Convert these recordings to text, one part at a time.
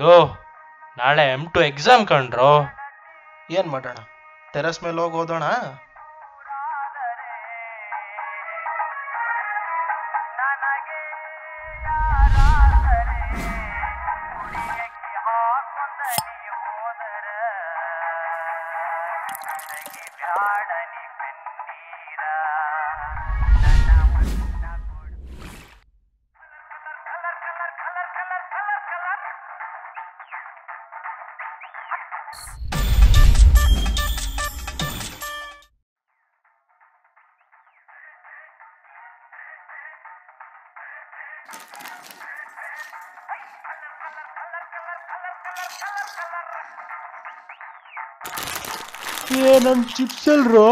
Low ನಾಳೆ M to exam ಕಂಡ್ರೋ ಏನು ಮಾಡೋಣ ಟೆರಸ್ ಮೇಲೆ ಹೋಗಿ ಓದೋಣ ಏ ನನ್ ಚಿಪ್ಸ್ ಎಲ್ರು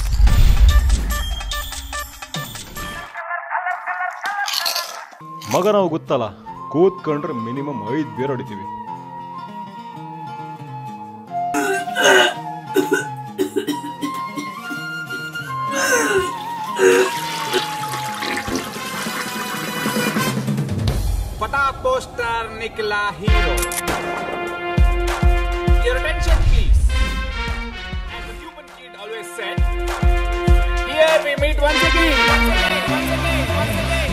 ಮಗ ನಾವು ಗೊತ್ತಲ್ಲ ಕೂತ್ಕೊಂಡ್ರೆ ಮಿನಿಮಮ್ ಐದು ಬೇರ್ ಹೊಡಿತೀವಿ फटा पोस्टर निकला hero Your attention please. As the human kid always said, here we meet once again. Once again, once again, once again.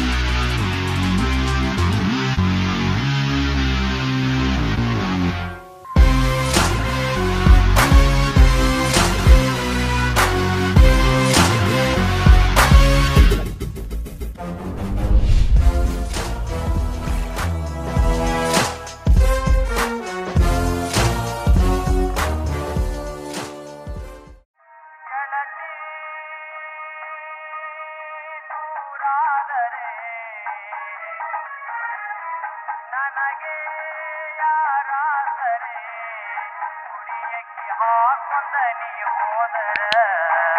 ಹಾಕೊಂಡ ನೀ ಹೋದರೆ